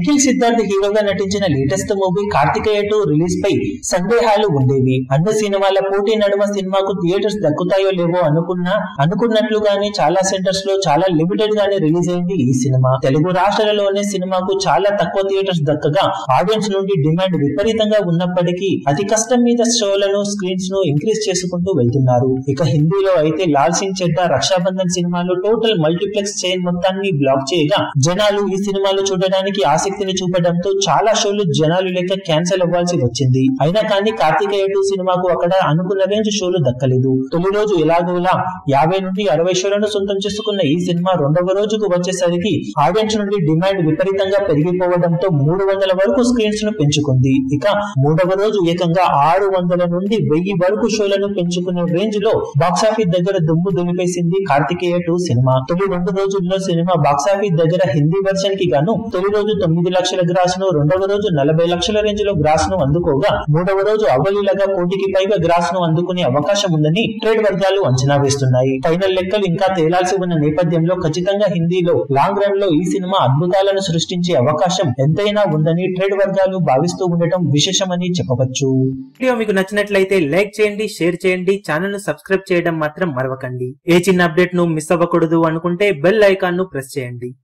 నిఖిల్ సిద్ధార్థ్ హీరోగా నటించిన latest movie Karthikeya two release పై సందేహాలు ఉండేవి అన్ని సినిమాల పోటీ నడుమ సినిమాకు థియేటర్స్ దక్కుతాయో లేవో అనుకున్నా అనుకున్నట్లుగానే చాలా సెంటర్స్ లో చాలా లిమిటెడ్ గానే రిలీజ్ అయింది ఈ సినిమా తెలుగు రాష్ట్రాలలోనే సినిమాకు చాలా తక్కువ థియేటర్స్ దక్కగా ఆడియన్స్ నుండి డిమాండ్ విపరీతంగా ఉన్నప్పటికీ అతి కష్టం మీద షోలను స్క్రీన్స్ ను ఇంక్రీజ్ చేసుకుంటూ వెళ్తున్నారు ఇక హిందీలో అయితే లాల్ సింగ్ చెడ్డా రక్షాబంధన్ సినిమాలు టోటల్ మల్టీప్లెక్స్ చైన్ మొత్తాన్ని బ్లాక్ చేయగా జనాలు ఈ సినిమాలు చూడడానికి ఆసక్తిని చూపడంతో చాలా షోలు జనాలు లేక క్యాన్సిల్ అవ్వాల్సి వచ్చింది అయినా కానీ కార్తికేయ టూ సినిమాకు అక్కడ అనుకున్న రేంజ్ షోలు దక్కలేదు తొలి రోజు ఎలాగోలా యాభై నుండి అరవై షోలను సొంతం చేసుకున్న ఈ సినిమా రెండవ రోజుకు వచ్చేసరికి ఆడియన్స్ నుండి డిమాండ్ విపరీతంగా పెరిగిపోవడంతో మూడు వందల వరకు స్క్రీన్స్ ను పెంచుకుంది ఇక మూడవ రోజు ఏకంగా ఆరు వందల నుండి వెయ్యి వరకు షోలను పెంచుకునే రేంజ్ లో బాక్సాఫీస్ దగ్గర దుమ్ము దులిపేసింది కార్తికేయ టూ సినిమా తొలి రెండు రోజుల్లో సినిమా బాక్సాఫీస్ దగ్గర హిందీ వెర్షన్ కి గాను తొలి రోజు తొమ్మిది లక్షల గ్రాస్ ను రెండవ రోజు నలభై లక్షల రేంజ్ లో గ్రాస్ ను అందుకోగా మూడవ రోజు అవలీలగా కోటికి పైగా గ్రాస్ ను అందుకునే అవకాశం ఉందని ట్రేడ్ వర్గాలు అంచనా వేస్తున్నాయి ఫైనల్ లెక్కలు ఇంకా తేలాల్సి ఉన్న నేపథ్యంలో ఖచ్చితంగా హిందీలో లాంగ్ రన్ లో ఈ సినిమా అద్భుతాలను సృష్టించే అవకాశం ఎంతైనా ఉందని ట్రేడ్ వర్గాలు భావిస్తూ ఉండటం విశేషమని చెప్పవచ్చు వీడియో మీకు నచ్చినట్లయితే లైక్ చేయండి షేర్ చేయండి ఛానల్ ను సబ్స్క్రైబ్ చేయడం మాత్రం మరవకండి ఏ చిన్న అప్డేట్ ను మిస్ అవ్వకూడదు అనుకుంటే బెల్ ఐకాన్ ను ప్రెస్ చేయండి